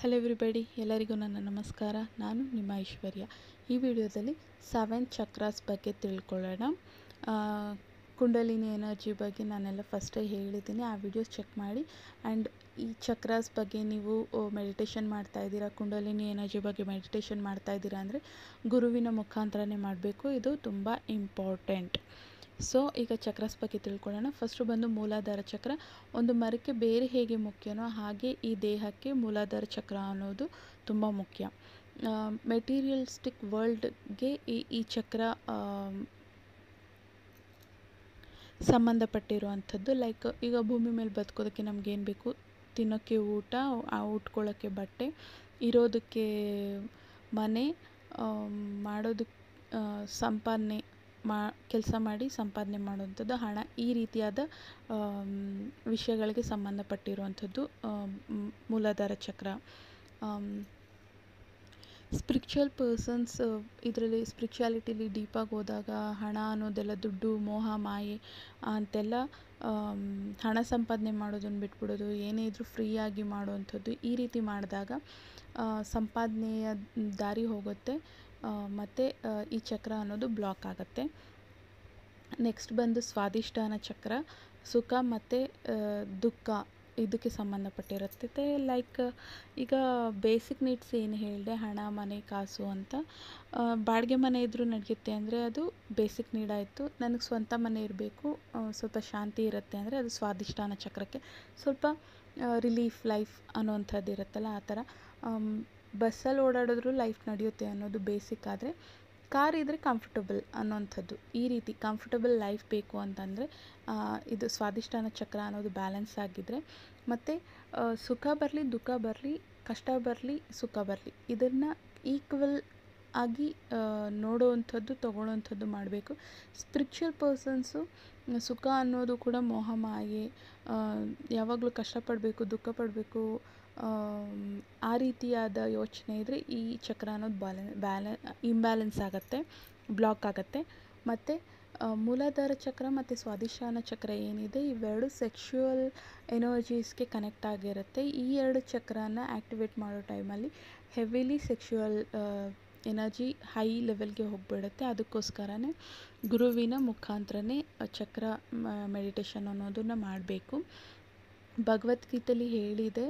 hello everybody ಎಲ್ಲರಿಗೂ ನನ್ನ ನಮಸ್ಕಾರ ನಾನು ನಿಮ್ಮ ಐಶ್ವರ್ಯ ಈ ವಿಡಿಯೋದಲ್ಲಿ ಸೆವೆನ್ ಚಕ್ರಾಸ್ ಬಗ್ಗೆ ತಿಳ್ಕೊಳ್ಳೋಣ ಆ, ಕುಂಡಲಿನಿ ಎನರ್ಜಿ ಬಗ್ಗೆ ನಾನೆಲ್ಲ ಫಸ್ಟೇ ಹೇಳಿದ್ದೀನಿ ಆ ವಿಡಿಯೋಸ್ ಚೆಕ್ ಮಾಡಿ ಆ್ಯಂಡ್ ಈ ಚಕ್ರಾಸ್ ಬಗ್ಗೆ ನೀವು ಮೆಡಿಟೇಷನ್ ಮಾಡ್ತಾ ಇದ್ದೀರಾ ಕುಂಡಲಿನಿ ಎನರ್ಜಿ ಬಗ್ಗೆ ಮೆಡಿಟೇಷನ್ ಮಾಡ್ತಾ ಇದ್ದೀರಾ ಅಂದರೆ ಗುರುವಿನ ಮುಖಾಂತರನೇ ಮಾಡಬೇಕು ಇದು ತುಂಬ ಇಂಪಾರ್ಟೆಂಟ್ ಸೊ ಈಗ ಚಕ್ರಾಸ್ ಬಗ್ಗೆ ತಿಳ್ಕೊಳ್ಳೋಣ ಫಸ್ಟು ಬಂದು ಮೂಲಾಧಾರ ಚಕ್ರ ಒಂದು ಮರಕ್ಕೆ ಬೇರೆ ಹೇಗೆ ಮುಖ್ಯನೋ ಹಾಗೆ ಈ ದೇಹಕ್ಕೆ ಮೂಲಾಧಾರ ಚಕ್ರ ಅನ್ನೋದು ತುಂಬ ಮುಖ್ಯ ಮೆಟೀರಿಯಲ್ಸ್ಟಿಕ್ ವರ್ಲ್ಡ್ಗೆ ಈ ಈ ಚಕ್ರ ಆಮ್, ಸಂಬಂಧಪಟ್ಟಿರುವಂಥದ್ದು ಲೈಕ್ ಈಗ ಭೂಮಿ ಮೇಲೆ ಬದುಕೋದಕ್ಕೆ ನಮಗೇನು ಬೇಕು ತಿನ್ನೋಕ್ಕೆ ಊಟ ಆ ಉಟ್ಕೊಳ್ಳೋಕ್ಕೆ ಬಟ್ಟೆ ಇರೋದಕ್ಕೆ ಮನೆ ಆಮ್, ಮಾಡೋದಕ್ಕೆ ಆ, ಸಂಪಾದನೆ ಮಾ ಕೆಲಸ ಮಾಡಿ ಸಂಪಾದನೆ ಮಾಡುವಂಥದ್ದು ಹಣ ಈ ರೀತಿಯಾದ ಆಮ್, ವಿಷಯಗಳಿಗೆ ಸಂಬಂಧಪಟ್ಟಿರುವಂಥದ್ದು ಆಮ್, ಮ್, ಮೂಲಾಧಾರ ಚಕ್ರ ಸ್ಪಿರಿಚುವಲ್ ಪರ್ಸನ್ಸ್ ಇದರಲ್ಲಿ ಸ್ಪಿರಿಚುಯಾಲಿಟಿಲಿ ಡೀಪಾಗಿ ಹೋದಾಗ ಹಣ ಅನ್ನೋದೆಲ್ಲ ದುಡ್ಡು ಮೋಹ ಮಾಯೆ ಅಂತೆಲ್ಲ ಆಮ್, ಹಣ ಸಂಪಾದನೆ ಮಾಡೋದನ್ನು ಬಿಟ್ಬಿಡೋದು ಏನೇ ಇದ್ರೂ ಫ್ರೀಯಾಗಿ ಮಾಡುವಂಥದ್ದು ಈ ರೀತಿ ಮಾಡಿದಾಗ ಆ, ಸಂಪಾದನೆಯ ದಾರಿ ಹೋಗುತ್ತೆ ಮತ್ತು ಈ ಚಕ್ರ ಅನ್ನೋದು ಬ್ಲಾಕ್ ಆಗುತ್ತೆ ನೆಕ್ಸ್ಟ್ ಬಂದು ಸ್ವಾದಿಷ್ಠಾನ ಚಕ್ರ ಸುಖ ಮತ್ತು ದುಃಖ ಇದಕ್ಕೆ ಸಂಬಂಧಪಟ್ಟಿರುತ್ತೆ ಲೈಕ್ ಈಗ ಬೇಸಿಕ್ ನೀಡ್ಸ್ ಏನು ಹೇಳಿದೆ ಹಣ ಮನೆ ಕಾಸು ಅಂತ ಆ, ಬಾಡಿಗೆ ಮನೆ ಇದ್ದರೂ ನಡೆಯುತ್ತೆ ಅಂದರೆ ಅದು ಬೇಸಿಕ್ ನೀಡ್ ಆಯಿತು ನನಗೆ ಸ್ವಂತ ಮನೆ ಇರಬೇಕು ಸ್ವಲ್ಪ ಶಾಂತಿ ಇರುತ್ತೆ ಅಂದರೆ ಅದು ಸ್ವಾದಿಷ್ಠಾನ ಚಕ್ರಕ್ಕೆ ಸ್ವಲ್ಪ ರಿಲೀಫ್ ಲೈಫ್ ಅನ್ನೋವಂಥದ್ದು ಇರುತ್ತಲ್ಲ ಆ ಥರ ಬಸ್ಸಲ್ಲಿ ಓಡಾಡಿದ್ರೂ ಲೈಫ್ ನಡೆಯುತ್ತೆ ಅನ್ನೋದು ಬೇಸಿಕ್ ಆದರೆ ಕಾರ್ ಇದ್ದರೆ ಕಂಫರ್ಟಬಲ್ ಅನ್ನೋವಂಥದ್ದು ಈ ರೀತಿ ಕಂಫರ್ಟಬಲ್ ಲೈಫ್ ಬೇಕು ಅಂತಂದರೆ ಇದು ಸ್ವಾದಿಷ್ಠಾನ ಚಕ್ರ ಅನ್ನೋದು ಬ್ಯಾಲೆನ್ಸ್ ಆಗಿದ್ದರೆ ಮತ್ತು ಸುಖ ಬರಲಿ ದುಃಖ ಬರಲಿ ಕಷ್ಟ ಬರಲಿ ಸುಖ ಬರಲಿ ಇದನ್ನು ಈಕ್ವಲ್ ಆಗಿ ಆ, ನೋಡುವಂಥದ್ದು ತಗೊಳ್ಳೋವಂಥದ್ದು ಮಾಡಬೇಕು ಸ್ಪಿರಿಚುವಲ್ ಪರ್ಸನ್ಸು ಸುಖ ಅನ್ನೋದು ಕೂಡ ಮೋಹ ಮಾಯೆ ಆ, ಯಾವಾಗಲೂ ಕಷ್ಟಪಡಬೇಕು ದುಃಖ ಪಡಬೇಕು ಆ ರೀತಿಯಾದ ಯೋಚನೆ ಇದ್ದರೆ ಈ ಚಕ್ರ ಅನ್ನೋದು ಬ್ಯಾಲೆ ಬ್ಯಾಲೆ ಇಂಬ್ಯಾಲೆನ್ಸ್ ಆಗುತ್ತೆ ಬ್ಲಾಕ್ ಆಗುತ್ತೆ ಮತ್ತು ಮೂಲಾಧಾರ ಚಕ್ರ ಮತ್ತು ಸ್ವಾದಿಷ್ಠಾನ ಚಕ್ರ ಏನಿದೆ ಇವೆರಡು ಸೆಕ್ಷುವಲ್ ಎನರ್ಜೀಸ್ಗೆ ಕನೆಕ್ಟ್ ಆಗಿರುತ್ತೆ ಈ ಎರಡು ಚಕ್ರನ ಆ್ಯಕ್ಟಿವೇಟ್ ಮಾಡೋ ಟೈಮಲ್ಲಿ ಹೆವಿಲಿ ಸೆಕ್ಷುವಲ್ ಎನರ್ಜಿ ಹೈ ಲೆವೆಲ್ಗೆ ಹೋಗಿಬಿಡುತ್ತೆ ಅದಕ್ಕೋಸ್ಕರನೇ ಗುರುವಿನ ಮುಖಾಂತರನೇ ಚಕ್ರ ಮೆಡಿಟೇಷನ್ ಅನ್ನೋದನ್ನು ಮಾಡಬೇಕು ಭಗವದ್ಗೀತೆಯಲ್ಲಿ ಹೇಳಿದೆ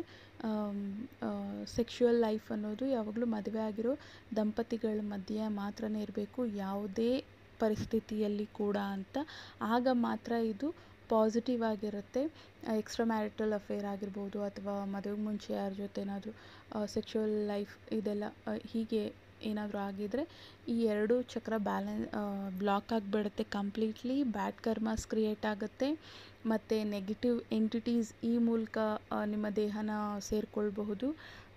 ಸೆಕ್ಷುವಲ್ ಲೈಫ್ ಅನ್ನೋದು ಯಾವಾಗಲೂ ಮದುವೆ ಆಗಿರೋ ದಂಪತಿಗಳ ಮಧ್ಯೆ ಮಾತ್ರನೇ ಇರಬೇಕು ಯಾವುದೇ ಪರಿಸ್ಥಿತಿಯಲ್ಲಿ ಕೂಡ ಅಂತ ಆಗ ಮಾತ್ರ ಇದು ಪಾಸಿಟಿವ್ ಆಗಿರುತ್ತೆ ಎಕ್ಸ್ಟ್ರಾ ಮ್ಯಾರಿಟಲ್ ಅಫೇರ್ ಆಗಿರ್ಬೋದು ಅಥವಾ ಮದುವೆಗೆ ಮುಂಚೆ ಯಾರ ಜೊತೆ ಏನಾದರೂ ಸೆಕ್ಷುವಲ್ ಲೈಫ್ ಇದೆಲ್ಲ ಆ, ಹೀಗೆ ಏನಾದರೂ ಆಗಿದರೆ ಈ ಎರಡೂ ಚಕ್ರ ಬ್ಯಾಲೆನ್ ಬ್ಲಾಕ್ ಆಗಿಬಿಡುತ್ತೆ ಕಂಪ್ಲೀಟ್ಲಿ ಬ್ಯಾಡ್ ಕರ್ಮಾಸ್ ಕ್ರಿಯೇಟ್ ಆಗುತ್ತೆ ಮತ್ತು ನೆಗೆಟಿವ್ ಎಂಟಿಟೀಸ್ ಈ ಮೂಲಕ ಆ, ನಿಮ್ಮ ದೇಹನ ಸೇರಿಕೊಳ್ಬಹುದು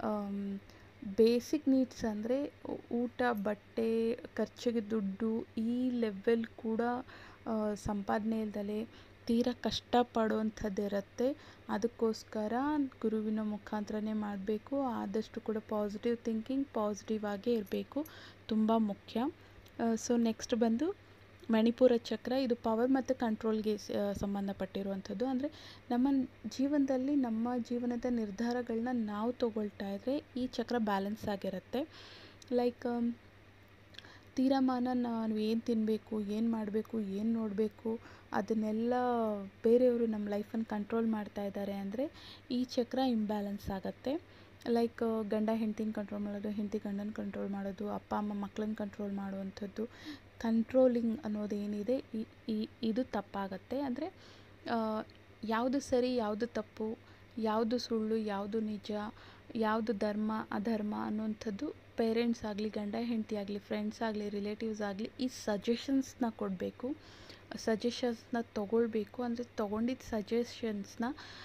ಬೇಸಿಕ್ ನೀಡ್ಸ್ ಅಂದರೆ ಊಟ ಬಟ್ಟೆ ಖರ್ಚಿಗೆ ದುಡ್ಡು ಈ ಲೆವೆಲ್ ಕೂಡ ಆ, ಸಂಪಾದನೆ ಇಲ್ದಲೆ ತೀರಾ ಕಷ್ಟಪಡುವಂಥದ್ದು ಇರುತ್ತೆ ಅದಕ್ಕೋಸ್ಕರ ಗುರುವಿನ ಮುಖಾಂತರನೇ ಮಾಡಬೇಕು ಆದಷ್ಟು ಕೂಡ ಪಾಸಿಟಿವ್ ಥಿಂಕಿಂಗ್ ಪಾಸಿಟಿವ್ ಆಗೇ ಇರಬೇಕು ತುಂಬ ಮುಖ್ಯ ಸೊ ನೆಕ್ಸ್ಟ್ ಬಂದು ಮಣಿಪುರ ಚಕ್ರ ಇದು ಪವರ್ ಮತ್ತು ಕಂಟ್ರೋಲ್ಗೆ ಸಂಬಂಧಪಟ್ಟಿರುವಂಥದ್ದು ಅಂದರೆ ನಮ್ಮ ಜೀವನದಲ್ಲಿ ನಮ್ಮ ಜೀವನದ ನಿರ್ಧಾರಗಳನ್ನ ನಾವು ತಗೊಳ್ತಾ ಇದ್ದರೆ ಈ ಚಕ್ರ ಬ್ಯಾಲೆನ್ಸ್ ಆಗಿರುತ್ತೆ ಲೈಕ್ ತೀರ್ಮಾನ ನಾನು ಏನು ತಿನ್ನಬೇಕು ಏನು ಮಾಡಬೇಕು ಏನು ನೋಡಬೇಕು ಅದನ್ನೆಲ್ಲ ಬೇರೆಯವರು ನಮ್ಮ ಲೈಫನ್ನು ಕಂಟ್ರೋಲ್ ಮಾಡ್ತಾ ಇದ್ದಾರೆ ಅಂದರೆ ಈ ಚಕ್ರ ಇಂಬ್ಯಾಲೆನ್ಸ್ ಆಗುತ್ತೆ ಲೈಕ್ ಗಂಡ ಹೆಂಡ್ತಿನ ಕಂಟ್ರೋಲ್ ಮಾಡೋದು ಹೆಂಡತಿ ಗಂಡನ ಕಂಟ್ರೋಲ್ ಮಾಡೋದು ಅಪ್ಪ ಅಮ್ಮ ಮಕ್ಕಳನ್ನ ಕಂಟ್ರೋಲ್ ಮಾಡುವಂಥದ್ದು ಕಂಟ್ರೋಲಿಂಗ್ ಅನ್ನೋದು ಏನಿದೆ ಈ ಈ- ಇದು ತಪ್ಪಾಗತ್ತೆ ಅಂದರೆ ಯಾವುದು ಸರಿ ಯಾವುದು ತಪ್ಪು ಯಾವುದು ಸುಳ್ಳು ಯಾವುದು ನಿಜ ಯಾವುದು ಧರ್ಮ ಅಧರ್ಮ ಅನ್ನುವಂಥದ್ದು ಪೇರೆಂಟ್ಸ್ ಆಗಲಿ ಗಂಡ ಹೆಂಡತಿ ಆಗಲಿ ಫ್ರೆಂಡ್ಸ್ ಆಗಲಿ ರಿಲೇಟಿವ್ಸ್ ಆಗಲಿ ಈ ಸಜೆಷನ್ಸ್ನ ಕೊಡಬೇಕು ಸಜೆಷನ್ಸ್ನ ತಗೊಳ್ಬೇಕು ಅಂದರೆ ತೊಗೊಂಡಿದ್ದ ಸಜೆಷನ್ಸ್ನ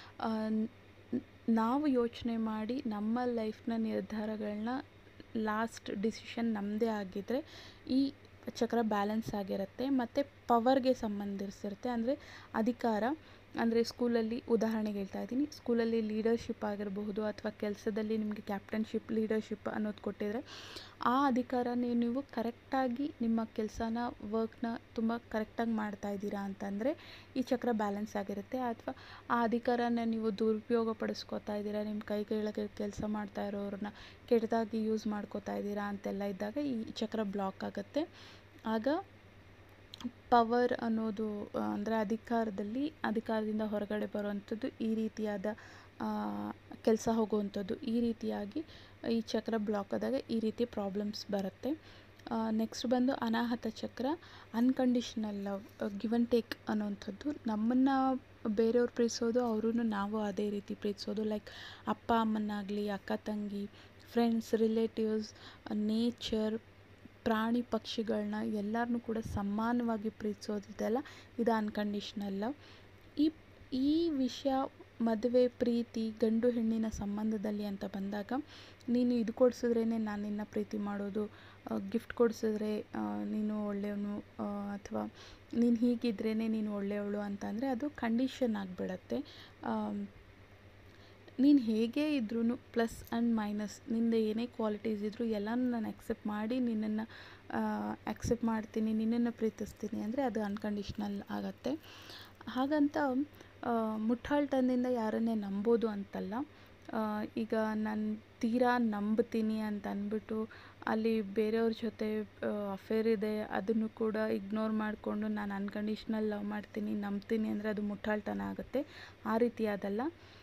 ನಾವು ಯೋಚನೆ ಮಾಡಿ ನಮ್ಮ ಲೈಫ್ನ ನಿರ್ಧಾರಗಳನ್ನ ಲಾಸ್ಟ್ ಡಿಸಿಷನ್ ನಮ್ಮದೇ ಆಗಿದ್ದರೆ ಈ ಚಕ್ರ ಬ್ಯಾಲೆನ್ಸ್ ಆಗಿರುತ್ತೆ ಮತ್ತು ಪವರ್ಗೆ ಸಂಬಂಧಿಸಿರುತ್ತೆ ಅಂದರೆ ಅಧಿಕಾರ ಅಂದರೆ ಸ್ಕೂಲಲ್ಲಿ ಉದಾಹರಣೆಗೆ ಹೇಳ್ತಾ ಇದ್ದೀನಿ ಸ್ಕೂಲಲ್ಲಿ ಲೀಡರ್ಶಿಪ್ ಆಗಿರಬಹುದು ಅಥವಾ ಕೆಲಸದಲ್ಲಿ ನಿಮಗೆ ಕ್ಯಾಪ್ಟನ್ಶಿಪ್ ಲೀಡರ್ಶಿಪ್ ಅನ್ನೋದು ಕೊಟ್ಟಿದ್ರೆ ಆ ಅಧಿಕಾರನೇ ನೀವು ಕರೆಕ್ಟಾಗಿ ನಿಮ್ಮ ಕೆಲಸನ ವರ್ಕ್ನ ತುಂಬ ಕರೆಕ್ಟಾಗಿ ಮಾಡ್ತಾ ಇದ್ದೀರಾ ಅಂತಂದರೆ ಈ ಚಕ್ರ ಬ್ಯಾಲೆನ್ಸ್ ಆಗಿರುತ್ತೆ ಅಥವಾ ಆ ಅಧಿಕಾರನ ನೀವು ದುರುಪಯೋಗ ಪಡಿಸ್ಕೊತಾ ಇದ್ದೀರಾ ನಿಮ್ಮ ಕೈ ಕೆಳಗೆ ಕೆಲಸ ಮಾಡ್ತಾ ಇರೋರನ್ನ ಕೆಟ್ಟದಾಗಿ ಯೂಸ್ ಮಾಡ್ಕೋತಾ ಇದ್ದೀರಾ ಅಂತೆಲ್ಲ ಇದ್ದಾಗ ಈ ಚಕ್ರ ಬ್ಲಾಕ್ ಆಗುತ್ತೆ ಆಗ ಪವರ್ ಅನ್ನೋದು ಅಂದರೆ ಅಧಿಕಾರದಲ್ಲಿ ಅಧಿಕಾರದಿಂದ ಹೊರಗಡೆ ಬರುವಂಥದ್ದು ಈ ರೀತಿಯಾದ ಕೆಲಸ ಹೋಗುವಂಥದ್ದು ಈ ರೀತಿಯಾಗಿ ಈ ಚಕ್ರ ಬ್ಲಾಕ್ ಆದಾಗ ಈ ರೀತಿ ಪ್ರಾಬ್ಲಮ್ಸ್ ಬರುತ್ತೆ ನೆಕ್ಸ್ಟ್ ಬಂದು Anahata chakra unconditional love give and take ಅನ್ನೋವಂಥದ್ದು ನಮ್ಮನ್ನು ಬೇರೆಯವ್ರು ಪ್ರೀತಿಸೋದು ಅವ್ರೂ ನಾವು ಅದೇ ರೀತಿ ಪ್ರೀತಿಸೋದು ಲೈಕ್ ಅಪ್ಪ ಅಮ್ಮನಾಗಲಿ ಅಕ್ಕ ತಂಗಿ ಫ್ರೆಂಡ್ಸ್ ರಿಲೇಟಿವ್ಸ್ ನೇಚರ್ ಪ್ರಾಣಿ ಪಕ್ಷಿಗಳನ್ನ ಎಲ್ಲರನ್ನೂ ಕೂಡ ಸಮಾನವಾಗಿ ಪ್ರೀತಿಸೋದಿದೆಯಲ್ಲ ಇದು ಅನ್ಕಂಡೀಷ್ನಲ್ ಲವ್ ಈ ಈ ವಿಷಯ ಮದುವೆ ಪ್ರೀತಿ ಗಂಡು ಹೆಣ್ಣಿನ ಸಂಬಂಧದಲ್ಲಿ ಅಂತ ಬಂದಾಗ ನೀನು ಇದು ಕೊಡಿಸಿದ್ರೇ ನಾನು ನಿನ್ನ ಪ್ರೀತಿ ಮಾಡೋದು ಗಿಫ್ಟ್ ಕೊಡಿಸಿದ್ರೆ ನೀನು ಒಳ್ಳೆಯವನು ಅಥವಾ ನೀನು ಹೀಗಿದ್ರೇ ನೀನು ಒಳ್ಳೆಯವಳು ಅಂತ ಅಂದರೆ ಅದು ಕಂಡೀಷನ್ ಆಗಿಬಿಡತ್ತೆ ನೀನು ಹೇಗೆ ಇದ್ರೂ ಪ್ಲಸ್ ಆ್ಯಂಡ್ ಮೈನಸ್ ನಿಂದು ಏನೇ ಕ್ವಾಲಿಟೀಸ್ ಇದ್ದರೂ ಎಲ್ಲನೂ ನಾನು ಅಕ್ಸೆಪ್ಟ್ ಮಾಡಿ ನಿನ್ನನ್ನು ಅಕ್ಸೆಪ್ಟ್ ಮಾಡ್ತೀನಿ ನಿನ್ನನ್ನು ಪ್ರೀತಿಸ್ತೀನಿ ಅಂದರೆ ಅದು ಅನ್ಕಂಡೀಷ್ನಲ್ ಆಗತ್ತೆ ಹಾಗಂತ ಮುಟ್ಟಾಳ್ತನದಿಂದ ಯಾರನ್ನೇ ನಂಬೋದು ಅಂತಲ್ಲ ಈಗ ನಾನು ತೀರಾ ನಂಬ್ತೀನಿ ಅಂತ ಅಂದ್ಬಿಟ್ಟು ಅಲ್ಲಿ ಬೇರೆಯವ್ರ ಜೊತೆ ಅಫೇರ್ ಇದೆ ಅದನ್ನು ಕೂಡ ಇಗ್ನೋರ್ ಮಾಡಿಕೊಂಡು ನಾನು ಅನ್ಕಂಡೀಷ್ನಲ್ ಲವ್ ಮಾಡ್ತೀನಿ ನಂಬ್ತೀನಿ ಅಂದರೆ ಅದು ಮುಟ್ಟಾಳ್ತನ ಆಗುತ್ತೆ ಆ ರೀತಿಯಾದಲ್ಲ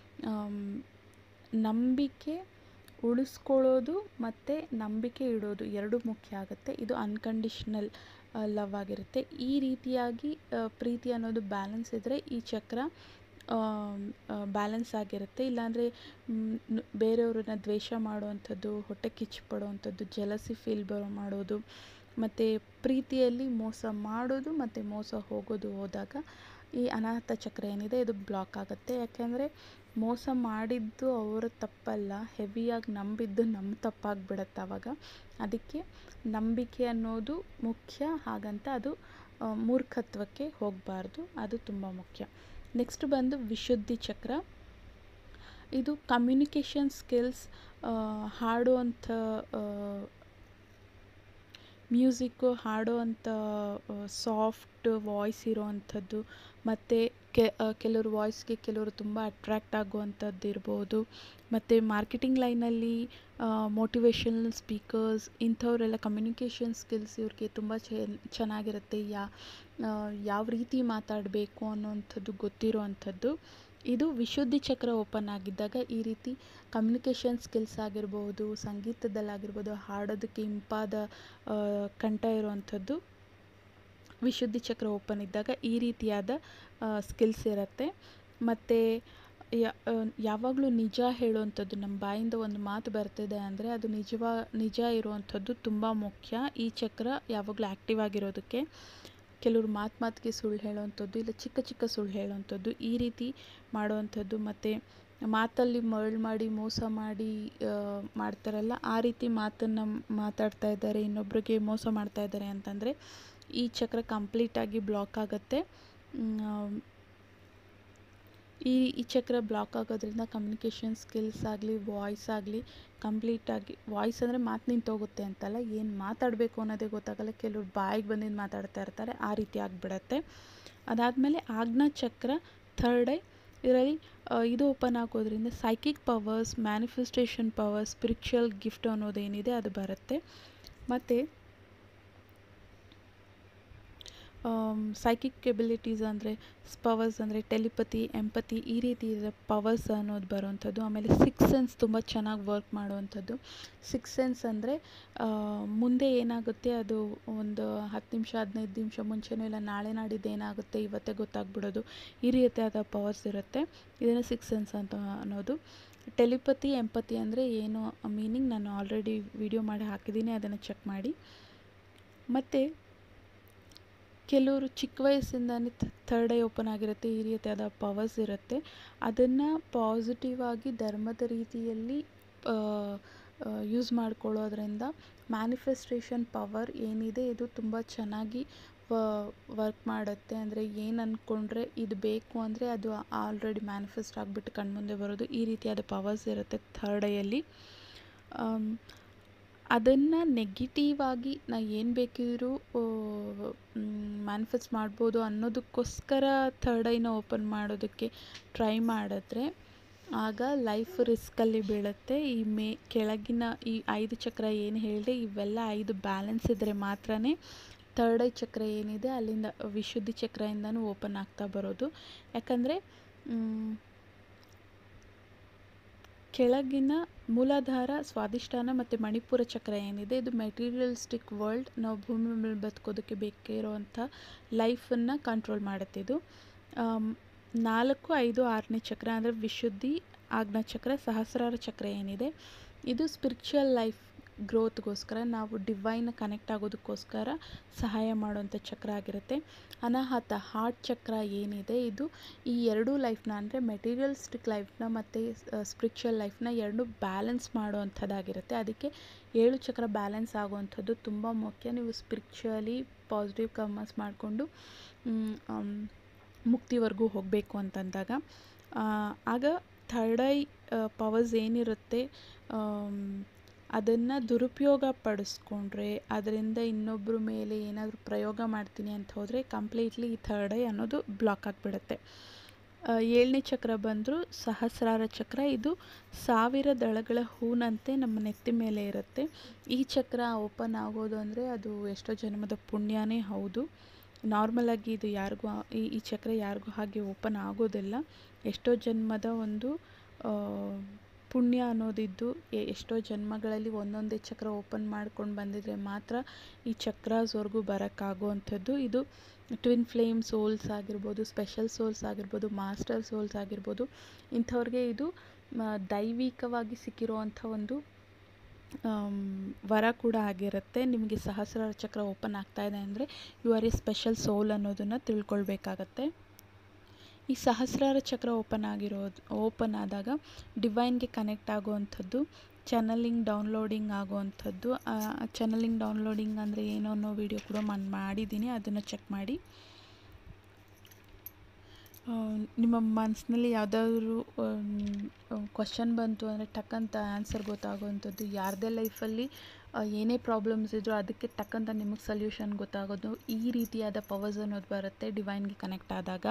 ನಂಬಿಕೆ ಉಳಿಸ್ಕೊಳ್ಳೋದು ಮತ್ತು ನಂಬಿಕೆ ಇಡೋದು ಎರಡೂ ಮುಖ್ಯ ಆಗುತ್ತೆ ಇದು ಅನ್ಕಂಡೀಷ್ನಲ್ ಲವ್ ಆಗಿರುತ್ತೆ ಈ ರೀತಿಯಾಗಿ ಪ್ರೀತಿ ಅನ್ನೋದು ಬ್ಯಾಲೆನ್ಸ್ ಇದ್ದರೆ ಈ ಚಕ್ರ ಬ್ಯಾಲೆನ್ಸ್ ಆಗಿರುತ್ತೆ ಇಲ್ಲಾಂದರೆ ಬೇರೆಯವ್ರನ್ನ ದ್ವೇಷ ಮಾಡುವಂಥದ್ದು ಹೊಟ್ಟೆ ಕಿಚ್ಚು ಪಡುವಂಥದ್ದು ಜಲಸಿ ಫೀಲ್ ಬರೋ ಮಾಡೋದು ಮತ್ತು ಪ್ರೀತಿಯಲ್ಲಿ ಮೋಸ ಮಾಡೋದು ಮತ್ತು ಮೋಸ ಹೋಗೋದು ಹೋದಾಗ ಈ ಅನಾಥ ಚಕ್ರ ಏನಿದೆ ಇದು ಬ್ಲಾಕ್ ಆಗುತ್ತೆ ಯಾಕೆಂದರೆ ಮೋಸ ಮಾಡಿದ್ದು ಅವರ ತಪ್ಪಲ್ಲ ಹೆವಿಯಾಗಿ ನಂಬಿದ್ದು ನಮ್ಮ ತಪ್ಪಾಗಿಬಿಡತ್ತೆ ಆವಾಗ ಅದಕ್ಕೆ ನಂಬಿಕೆ ಅನ್ನೋದು ಮುಖ್ಯ ಹಾಗಂತ ಅದು ಮೂರ್ಖತ್ವಕ್ಕೆ ಹೋಗಬಾರ್ದು ಅದು ತುಂಬ ಮುಖ್ಯ ನೆಕ್ಸ್ಟ್ ಬಂದು ವಿಶುದ್ಧಿ ಚಕ್ರ ಇದು ಕಮ್ಯುನಿಕೇಷನ್ ಸ್ಕಿಲ್ಸ್ ಹಾಡುವಂಥ ಮ್ಯೂಸಿಕ್ಕು ಹಾಡುವಂಥ ಸಾಫ್ಟ್ ವಾಯ್ಸ್ ಇರೋವಂಥದ್ದು ಮತ್ತು ಕೆಲವ್ರ ವಾಯ್ಸ್ಗೆ ಕೆಲವರು ತುಂಬ ಅಟ್ರ್ಯಾಕ್ಟ್ ಆಗುವಂಥದ್ದು ಇರ್ಬೋದು ಮತ್ತು ಮಾರ್ಕೆಟಿಂಗ್ ಲೈನಲ್ಲಿ ಮೋಟಿವೇಶನಲ್ ಸ್ಪೀಕರ್ಸ್ ಇಂಥವರೆಲ್ಲ ಕಮ್ಯುನಿಕೇಷನ್ ಸ್ಕಿಲ್ಸ್ ಇವ್ರಿಗೆ ತುಂಬ ಚೆನ್ನಾಗಿರುತ್ತೆ ಯಾ ಯಾವ ರೀತಿ ಮಾತಾಡಬೇಕು ಅನ್ನೋವಂಥದ್ದು ಗೊತ್ತಿರೋ ಅಂಥದ್ದು ಇದು ವಿಶುದ್ಧಿ ಚಕ್ರ ಓಪನ್ ಆಗಿದ್ದಾಗ ಈ ರೀತಿ ಕಮ್ಯುನಿಕೇಷನ್ ಸ್ಕಿಲ್ಸ್ ಆಗಿರ್ಬೋದು ಸಂಗೀತದಲ್ಲಾಗಿರ್ಬೋದು ಹಾಡೋದಕ್ಕೆ ಇಂಪಾದ ಕಂಠ ಇರುವಂಥದ್ದು ವಿಶುದ್ಧಿ ಚಕ್ರ ಓಪನ್ ಇದ್ದಾಗ ಈ ರೀತಿಯಾದ ಸ್ಕಿಲ್ಸ್ ಇರುತ್ತೆ ಮತ್ತು ಯಾವಾಗಲೂ ನಿಜ ಹೇಳುವಂಥದ್ದು ನಮ್ಮ ಬಾಯಿಂದ ಒಂದು ಮಾತು ಬರ್ತಿದೆ ಅಂದರೆ ಅದು ನಿಜವಾ ನಿಜ ಇರುವಂಥದ್ದು ತುಂಬ ಮುಖ್ಯ ಈ ಚಕ್ರ ಯಾವಾಗಲೂ ಆ್ಯಕ್ಟಿವ್ ಆಗಿರೋದಕ್ಕೆ ಕೆಲವರು ಮಾತು ಮಾತಿಗೆ ಸುಳ್ಳು ಹೇಳುವಂಥದ್ದು ಇಲ್ಲ ಚಿಕ್ಕ ಚಿಕ್ಕ ಸುಳ್ಳು ಹೇಳುವಂಥದ್ದು ಈ ರೀತಿ ಮಾಡುವಂಥದ್ದು ಮತ್ತು ಮಾತಲ್ಲಿ ಮರಳು ಮಾಡಿ ಮೋಸ ಮಾಡಿ ಮಾಡ್ತಾರಲ್ಲ ಆ ರೀತಿ ಮಾತನ್ನು ಮಾತಾಡ್ತಾ ಇದ್ದಾರೆ ಇನ್ನೊಬ್ರಿಗೆ ಮೋಸ ಮಾಡ್ತಾ ಇದ್ದಾರೆ ಅಂತಂದರೆ ಈ ಚಕ್ರ ಕಂಪ್ಲೀಟಾಗಿ ಬ್ಲಾಕ್ ಆಗುತ್ತೆ ಈ ಈ ಚಕ್ರ ಬ್ಲಾಕ್ ಆಗೋದ್ರಿಂದ ಕಮ್ಯುನಿಕೇಷನ್ ಸ್ಕಿಲ್ಸ್ ಆಗಲಿ ವಾಯ್ಸ್ ಆಗಲಿ ಕಂಪ್ಲೀಟಾಗಿ ವಾಯ್ಸ್ ಅಂದರೆ ಮಾತು ನಿಂತೋಗುತ್ತೆ ಅಂತಲ್ಲ ಏನು ಮಾತಾಡಬೇಕು ಅನ್ನೋದೇ ಗೊತ್ತಾಗಲ್ಲ ಕೆಲವ್ರು ಬಾಯಿಗೆ ಬಂದಿದ್ದು ಮಾತಾಡ್ತಾ ಇರ್ತಾರೆ ಆ ರೀತಿ ಆಗಿಬಿಡತ್ತೆ ಅದಾದಮೇಲೆ ಆಜ್ಞಾ ಚಕ್ರ ಥರ್ಡ್ ಐ ಇದರಲ್ಲಿ ಇದು ಓಪನ್ ಆಗೋದ್ರಿಂದ psychic powers manifestation power spiritual gift ಅನ್ನೋದೇನಿದೆ ಅದು ಬರುತ್ತೆ ಮತ್ತು ಸೈಕಿಕ್ ಎಬಿಲಿಟೀಸ್ ಅಂದರೆ ಪವರ್ಸ್ ಅಂದರೆ ಟೆಲಿಪತಿ ಎಂಪತಿ ಈ ರೀತಿ ಪವರ್ಸ್ ಅನ್ನೋದು ಬರುವಂಥದ್ದು ಆಮೇಲೆ ಸಿಕ್ಸ್ ಸೆನ್ಸ್ ತುಂಬ ಚೆನ್ನಾಗಿ ವರ್ಕ್ ಮಾಡುವಂಥದ್ದು ಸಿಕ್ಸ್ ಸೆನ್ಸ್ ಅಂದರೆ ಮುಂದೆ ಏನಾಗುತ್ತೆ ಅದು ಒಂದು ಹತ್ತು ನಿಮಿಷ ಹದಿನೈದು ನಿಮಿಷ ಮುಂಚೆನೂ ಇಲ್ಲ ನಾಳೆ ನಾಡಿದ್ದು ಏನಾಗುತ್ತೆ ಇವತ್ತೇ ಗೊತ್ತಾಗ್ಬಿಡೋದು ಈ ರೀತಿಯಾದ ಪವರ್ಸ್ ಇರುತ್ತೆ ಇದನ್ನು ಸಿಕ್ಸ್ ಸೆನ್ಸ್ ಅಂತ ಅನ್ನೋದು ಟೆಲಿಪತಿ ಎಂಪತಿ ಅಂದರೆ ಏನು ಮೀನಿಂಗ್ ನಾನು ಆಲ್ರೆಡಿ ವಿಡಿಯೋ ಮಾಡಿ ಹಾಕಿದ್ದೀನಿ ಅದನ್ನು ಚೆಕ್ ಮಾಡಿ ಮತ್ತು ಕೆಲವರು ಚಿಕ್ಕ ವಯಸ್ಸಿಂದನೇ ಥರ್ಡ್ ಐ ಓಪನ್ ಆಗಿರುತ್ತೆ ಈ ರೀತಿಯಾದ ಪವರ್ಸ್ ಇರುತ್ತೆ ಅದನ್ನು ಪಾಸಿಟಿವ್ ಆಗಿ ಧರ್ಮದ ರೀತಿಯಲ್ಲಿ ಯೂಸ್ ಮಾಡ್ಕೊಳ್ಳೋದ್ರಿಂದ ಮ್ಯಾನಿಫೆಸ್ಟೇಷನ್ ಪವರ್ ಏನಿದೆ ಇದು ತುಂಬ ಚೆನ್ನಾಗಿ ವರ್ಕ್ ಮಾಡುತ್ತೆ ಅಂದರೆ ಏನು ಅಂದ್ಕೊಂಡ್ರೆ ಇದು ಬೇಕು ಅಂದರೆ ಅದು ಆಲ್ರೆಡಿ ಮ್ಯಾನಿಫೆಸ್ಟ್ ಆಗಿಬಿಟ್ಟು ಕಣ್ಮುಂದೆ ಬರೋದು ಈ ರೀತಿಯಾದ ಪವರ್ಸ್ ಇರುತ್ತೆ ಥರ್ಡ್ ಐಯಲ್ಲಿ ಅದನ್ನು ನೆಗೆಟಿವ್ ಆಗಿ ನಾ ಏನು ಬೇಕಿದ್ರೂ ಮ್ಯಾನಿಫೆಸ್ಟ್ ಮಾಡ್ಬೋದು ಅನ್ನೋದಕ್ಕೋಸ್ಕರ ಥರ್ಡ್ ಐನ ಓಪನ್ ಮಾಡೋದಕ್ಕೆ ಟ್ರೈ ಮಾಡಿದ್ರೆ ಆಗ ಲೈಫ್ ರಿಸ್ಕಲ್ಲಿ ಬೀಳುತ್ತೆ ಈ ಮೇ ಕೆಳಗಿನ ಈ ಐದು ಚಕ್ರ ಏನು ಹೇಳಿದೆ ಇವೆಲ್ಲ ಐದು ಬ್ಯಾಲೆನ್ಸ್ ಇದ್ದರೆ ಮಾತ್ರ ಥರ್ಡ್ ಐ ಚಕ್ರ ಏನಿದೆ ಅಲ್ಲಿಂದ ವಿಶುದ್ಧಿ ಚಕ್ರದಿಂದನೂ ಓಪನ್ ಆಗ್ತಾ ಬರೋದು ಯಾಕಂದರೆ ಕೆಳಗಿನ ಮೂಲಾಧಾರ ಸ್ವಾದಿಷ್ಠಾನ ಮತ್ತು ಮಣಿಪುರ ಚಕ್ರ ಏನಿದೆ ಇದು ಮೆಟೀರಿಯಲಿಸ್ಟಿಕ್ ವರ್ಲ್ಡ್ ನಾವು ಭೂಮಿ ಮೇಲೆ ಬದುಕೋದಕ್ಕೆ ಬೇಕಿರೋವಂಥ ಲೈಫನ್ನು ಕಂಟ್ರೋಲ್ ಮಾಡುತ್ತೆ ಇದು ನಾಲ್ಕು ಐದು ಆರನೇ ಚಕ್ರ ಅಂದರೆ ವಿಶುದ್ಧಿ ಆಜ್ಞಾ ಚಕ್ರ ಸಹಸ್ರಾರ ಚಕ್ರ ಏನಿದೆ ಇದು ಸ್ಪಿರಿಚುವಲ್ ಲೈಫ್ ಗ್ರೋತ್ಗೋಸ್ಕರ ನಾವು ಡಿವೈನ್ ಕನೆಕ್ಟ್ ಆಗೋದಕ್ಕೋಸ್ಕರ ಸಹಾಯ ಮಾಡುವಂಥ ಚಕ್ರ ಆಗಿರುತ್ತೆ ಅನಾಹತ ಹಾರ್ಟ್ ಚಕ್ರ ಏನಿದೆ ಇದು ಈ ಎರಡೂ ಲೈಫ್ನ ಅಂದರೆ ಮೆಟೀರಿಯಲ್ಸ್ಟಿಕ್ ಲೈಫ್ನ ಮತ್ತು ಸ್ಪಿರಿಚುವಲ್ ಲೈಫ್ನ ಎರಡೂ ಬ್ಯಾಲೆನ್ಸ್ ಮಾಡುವಂಥದ್ದಾಗಿರುತ್ತೆ ಅದಕ್ಕೆ ಏಳು ಚಕ್ರ ಬ್ಯಾಲೆನ್ಸ್ ಆಗುವಂಥದ್ದು ತುಂಬ ಮುಖ್ಯ ನೀವು ಸ್ಪಿರಿಚುವಲಿ ಪಾಸಿಟಿವ್ ಕರ್ಮಸ್ ಮಾಡಿಕೊಂಡು ಮುಕ್ತಿವರೆಗೂ ಹೋಗಬೇಕು ಅಂತಂದಾಗ ಆಗ ಥರ್ಡ್ ಐ ಪವರ್ಸ್ ಏನಿರುತ್ತೆ ಅದನ್ನು ದುರುಪಯೋಗ ಪಡಿಸ್ಕೊಂಡ್ರೆ ಅದರಿಂದ ಇನ್ನೊಬ್ಬರ ಮೇಲೆ ಏನಾದರೂ ಪ್ರಯೋಗ ಮಾಡ್ತೀನಿ ಅಂತ ಹೋದರೆ ಕಂಪ್ಲೀಟ್ಲಿ ಈ ಥರ್ಡ್ ಐ ಅನ್ನೋದು ಬ್ಲಾಕ್ ಆಗಿಬಿಡುತ್ತೆ ಏಳನೇ ಚಕ್ರ ಬಂದರೂ ಸಹಸ್ರಾರ ಚಕ್ರ ಇದು ಸಾವಿರ ದಳಗಳ ಹೂನಂತೆ ನಮ್ಮ ನೆತ್ತಿ ಮೇಲೆ ಇರುತ್ತೆ ಈ ಚಕ್ರ ಓಪನ್ ಆಗೋದು ಅಂದರೆ ಅದು ಎಷ್ಟೋ ಜನ್ಮದ ಪುಣ್ಯನೇ ಹೌದು ನಾರ್ಮಲಾಗಿ ಇದು ಯಾರಿಗೂ ಈ ಈ ಚಕ್ರ ಯಾರಿಗೂ ಹಾಗೆ ಓಪನ್ ಆಗೋದಿಲ್ಲ ಎಷ್ಟೋ ಜನ್ಮದ ಒಂದು ಪುಣ್ಯ ಅನ್ನೋದಿದ್ದು ಎಷ್ಟೋ ಜನ್ಮಗಳಲ್ಲಿ ಒಂದೊಂದೇ ಚಕ್ರ ಓಪನ್ ಮಾಡ್ಕೊಂಡು ಬಂದಿದ್ರೆ ಮಾತ್ರ ಈ ಚಕ್ರಾಸ್ವರೆಗೂ ಬರೋಕ್ಕಾಗುವಂಥದ್ದು ಇದು ಟ್ವಿನ್ ಫ್ಲೇಮ್ ಸೋಲ್ಸ್ ಆಗಿರ್ಬೋದು ಸ್ಪೆಷಲ್ ಸೋಲ್ಸ್ ಆಗಿರ್ಬೋದು ಮಾಸ್ಟರ್ ಸೋಲ್ಸ್ ಆಗಿರ್ಬೋದು ಇಂಥವ್ರಿಗೆ ಇದು ದೈವಿಕವಾಗಿ ಸಿಕ್ಕಿರುವಂಥ ಒಂದು ವರ ಕೂಡ ಆಗಿರುತ್ತೆ ನಿಮಗೆ ಸಹಸ್ರಾರ ಚಕ್ರ ಓಪನ್ ಆಗ್ತಾ ಇದೆ ಅಂದರೆ you are a special soul ಅನ್ನೋದನ್ನು ತಿಳ್ಕೊಳ್ಬೇಕಾಗತ್ತೆ ಈ ಸಹಸ್ರಾರ ಚಕ್ರ ಓಪನ್ ಆಗಿರೋದು ಓಪನ್ ಆದಾಗ ಡಿವೈನ್ಗೆ ಕನೆಕ್ಟ್ ಆಗುವಂಥದ್ದು ಚಾನಲಿಂಗ್ ಡೌನ್ಲೋಡಿಂಗ್ ಆಗುವಂಥದ್ದು ಚಾನಲಿಂಗ್ ಡೌನ್ಲೋಡಿಂಗ್ ಅಂದರೆ ಏನು ಅನ್ನೋ ವಿಡಿಯೋ ಕೂಡ ಮಾಡಿದ್ದೀನಿ ಅದನ್ನು ಚೆಕ್ ಮಾಡಿ ನಿಮ್ಮ ಮನಸ್ಸಿನಲ್ಲಿ ಯಾವುದಾದ್ರೂ ಕ್ವಶನ್ ಬಂತು ಅಂದರೆ ಟಕ್ಕಂತ ಆನ್ಸರ್ ಗೊತ್ತಾಗುವಂಥದ್ದು ಯಾರದೇ ಲೈಫಲ್ಲಿ ಏನೇ ಪ್ರಾಬ್ಲಮ್ಸ್ ಇದ್ದರೂ ಅದಕ್ಕೆ ಟಕ್ಕಂತ ನಿಮಗೆ ಸೊಲ್ಯೂಷನ್ ಗೊತ್ತಾಗೋದು ಈ ರೀತಿಯಾದ ಪವರ್ಸ್ ಅನ್ನೋದು ಬರುತ್ತೆ ಡಿವೈನ್ಗೆ ಕನೆಕ್ಟ್ ಆದಾಗ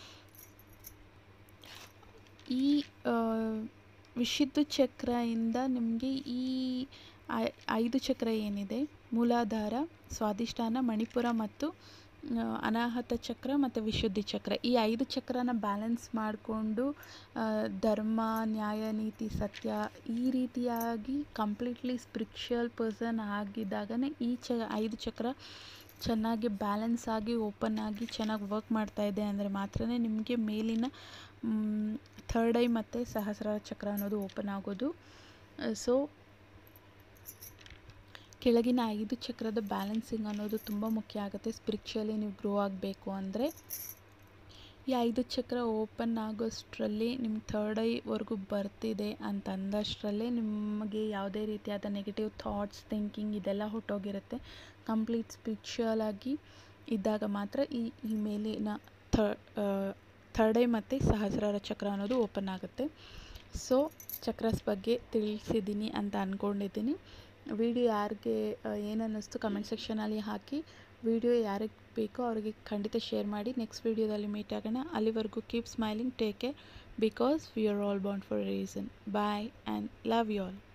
ಈ ವಿಶುದ್ಧ ಚಕ್ರದಿಂದ ನಿಮಗೆ ಈ ಐದು ಚಕ್ರ ಏನಿದೆ ಮೂಲಾಧಾರ ಸ್ವಾದಿಷ್ಠಾನ ಮಣಿಪುರ ಮತ್ತು ಅನಾಹತ ಚಕ್ರ ಮತ್ತು ವಿಶುದ್ಧಿ ಚಕ್ರ ಈ ಐದು ಚಕ್ರನ ಬ್ಯಾಲೆನ್ಸ್ ಮಾಡಿಕೊಂಡು ಧರ್ಮ ನ್ಯಾಯ ನೀತಿ ಸತ್ಯ ಈ ರೀತಿಯಾಗಿ ಕಂಪ್ಲೀಟ್ಲಿ ಸ್ಪಿರಿಚುವಲ್ ಪರ್ಸನ್ ಆಗಿದ್ದಾಗನೇ ಈ ಚ ಐದು ಚಕ್ರ ಚೆನ್ನಾಗಿ ಬ್ಯಾಲೆನ್ಸ್ ಆಗಿ ಓಪನ್ ಆಗಿ ಚೆನ್ನಾಗಿ ವರ್ಕ್ ಮಾಡ್ತಾ ಇದೆ ಅಂದರೆ ಮಾತ್ರ ನಿಮಗೆ ಮೇಲಿನ ಥರ್ಡ್ ಐ ಮತ್ತು ಸಹಸ್ರಾರ ಚಕ್ರ ಅನ್ನೋದು ಓಪನ್ ಆಗೋದು ಸೊ ಕೆಳಗಿನ ಐದು ಚಕ್ರದ ಬ್ಯಾಲೆನ್ಸಿಂಗ್ ಅನ್ನೋದು ತುಂಬ ಮುಖ್ಯ ಆಗುತ್ತೆ ಸ್ಪಿರಿಚುವಲಿ ನೀವು ಗ್ರೋ ಆಗಬೇಕು ಅಂದರೆ ಈ ಐದು ಚಕ್ರ ಓಪನ್ ಆಗೋಷ್ಟರಲ್ಲಿ ನಿಮ್ಮ ಥರ್ಡ್ ಐವರೆಗೂ ಬರ್ತಿದೆ ಅಂತ ಅಂದಷ್ಟರಲ್ಲೇ ನಿಮಗೆ ಯಾವುದೇ ರೀತಿಯಾದ ನೆಗೆಟಿವ್ ಥಾಟ್ಸ್ ಥಿಂಕಿಂಗ್ ಇದೆಲ್ಲ ಹೊಟ್ಟೋಗಿರುತ್ತೆ ಕಂಪ್ಲೀಟ್ ಸ್ಪಿರಿಚುವಲ್ ಆಗಿ ಇದ್ದಾಗ ಮಾತ್ರ ಈ ಈ ಮೇಲಿನ ಥರ್ಡ್ ಐ ಮತ್ತು ಸಹಸ್ರಾರ ಚಕ್ರ ಅನ್ನೋದು ಓಪನ್ ಆಗುತ್ತೆ ಸೊ ಚಕ್ರಸ್ ಬಗ್ಗೆ ತಿಳಿಸಿದ್ದೀನಿ ಅಂತ ಅಂದ್ಕೊಂಡಿದ್ದೀನಿ ವಿಡಿಯೋ ಯಾರಿಗೆ ಏನು ಅನ್ನಿಸ್ತು ಕಮೆಂಟ್ ಸೆಕ್ಷನಲ್ಲಿ ಹಾಕಿ ವಿಡಿಯೋ ಯಾರಿಗೆ ಬೇಕೋ ಅವರಿಗೆ ಖಂಡಿತ ಶೇರ್ ಮಾಡಿ ನೆಕ್ಸ್ಟ್ ವಿಡಿಯೋದಲ್ಲಿ ಮೀಟ್ ಆಗೋಣ ಅಲ್ಲಿವರೆಗೂ keep smiling take care because we are all bound for a reason bye and love you all